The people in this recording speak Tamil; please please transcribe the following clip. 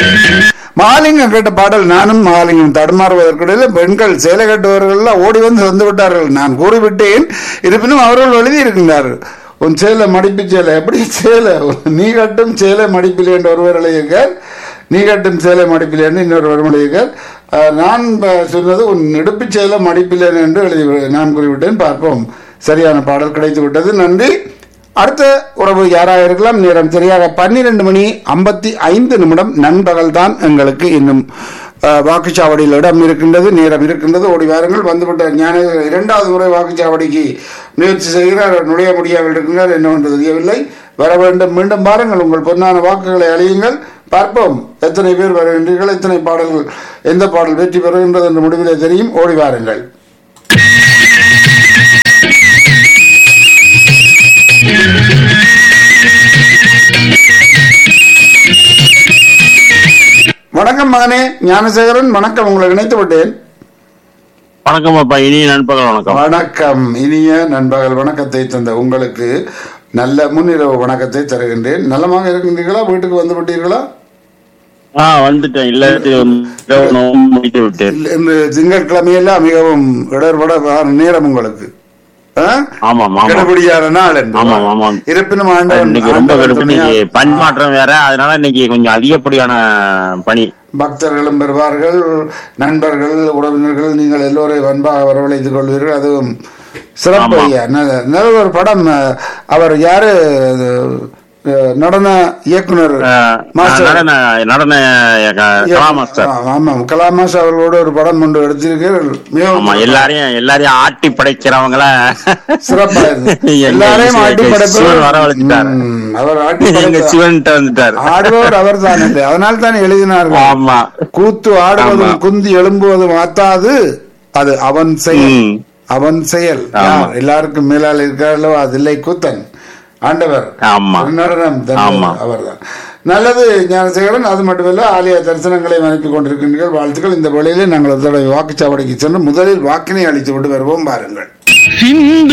மகாலிங்கம் கேட்ட பாடல் நானும் மகாலிங்கம் தடுமாறுவதற்கிடையில் பெண்கள் சேலை கட்டுபவர்கள் ஓடி வந்து வந்து விட்டார்கள் நான் கூறிவிட்டேன் இருப்பினும் அவர்கள் எழுதி இருக்கின்றார்கள் உன் சேலை மடிப்பு சேலை எப்படி சேலை நீ கட்டும் சேலை மடிப்பில் என்று ஒருவர் எழுதியிருக்கார் நீ கட்டும் சேலை மடிப்பில் என்று இன்னொருவர் எழுதியிருக்கார் அஹ், நான் ப- சொன்னது உன் இடுப்பு சேலை மடிப்பில் என்று எழுதி நான் கூறிவிட்டேன் பார்ப்போம் சரியான பாடல் கிடைத்து விட்டது நன்றி அடுத்த உறவு யாராக இருக்கலாம் நேரம் சரியாக பன்னிரண்டு மணி ஐம்பத்தி ஐந்து நிமிடம் நண்பகல் தான் எங்களுக்கு இன்னும் அஹ், வாக்குச்சாவடியில் இடம் இருக்கின்றது நேரம் இருக்கின்றது ஓடி வாருங்கள் வந்துவிட்ட ஞான இரண்டாவது முறை வாக்குச்சாவடிக்கு முயற்சி செய்கிறார் நுழைய முடியாமல் இருக்கின்றார் என்னவென்று தெரியவில்லை வர வேண்டும் மீண்டும் பாருங்கள் உங்கள் பொன்னான வாக்குகளை அழியுங்கள் பார்ப்போம் எத்தனை பேர் வருகின்றீர்கள் எத்தனை பாடல்கள் எந்த பாடல் வெற்றி பெறுகின்றது என்ற முடிவிலே தெரியும் ஓடி வாருங்கள் வணக்கம் மகனே ஞானசேகரன் வணக்கம் உங்களை இணைத்து விட்டேன் வணக்கம் அப்பா இனிய நண்பர்கள் வணக்கம் வணக்கம் இனிய நண்பகல் வணக்கத்தை தந்த உங்களுக்கு நல்ல முன்னிரவு வணக்கத்தை தருகின்றேன் நலமாக இருக்கின்றீர்களா வீட்டுக்கு வந்து விட்டீர்களா ஆ வந்துட்டேன் இல்ல இரவு நோன்பு முடித்து விட்டேன் இல்ல, இன்று திங்கட்கிழமையெல்லாம் மிகவும் இடர்பட நேரம் உங்களுக்கு ஆ? ஆமாம் ஆமாம் கெடுபிடியான நாள் என்று. ஆமாம், ஆமாம். இருப்பினும் ஆண்டவன் இன்னைக்கு ரொம்ப ஆண்டவன் கடுப்பு இன்னைக்கு துணையால் பண் மாற்றம் வேற அதனால இன்னைக்கு கொஞ்சம் அதிகப்படியான பணி பக்தர்களும் பெறுவார்கள் நண்பர்கள் உறவினர்கள் நீங்கள் எல்லோரையும் அன்பாக வரவழைத்துக் கொள்வீர்கள் அதுவும் சிறப்பு ஆமா. ஐயா நல்ல நல்ல ஒரு படம் அஹ், அவர் யாரு அஹ், நடன இயக்குனர் அஹ், மாஸ்டர் நடன நடன க- கலா மாஸ்டர் ஆ, ஆமாம் கலாமாஸ் அவர்களோட ஒரு படம் ஒன்று எடுத்திருக்கீர்கள் ஆமா மிகவும் எல்லாரையும் எல்லாரையும் ஆட்டி படைக்கிறவங்கள சிறப்பா இருக்கு எங்க எல்லாரையும் சிவன் ஆட்டி படைப்பவர் வரவழைச்சிட்டாரு. ம், அவர் ஆட்டி எங்க படைத்த- சிவன்கிட்ட வந்துட்டாரு ஆடுபவர் அவர் தான் அதனால் தான் எழுதினார்கள் ஆமா கூத்து ஆடுவதும் ஆமா. குந்தி எழும்புவதும் ஆத்தாது அது அவன் செயல் ம். அவன் செயல் ஆமா. யார் எல்லாருக்கும் மேலால் இருக்கிறார்களோ அது இல்லை கூத்தன் ஆண்டவர் ஆமா நடனம் ஆமா. அவர்தான் நல்லது ஞானசேகரன் அது மட்டுமல்ல ஆலய தரிசனங்களை அனுப்பி கொண்டிருக்கின்றீர்கள் வாழ்த்துக்கள் இந்த வேளையிலே நாங்கள் ஒரு தடவை வாக்குச்சாவடிக்கு சென்று முதலில் வாக்கினை அளித்து விட்டு வருவோம் பாருங்கள் சிந்து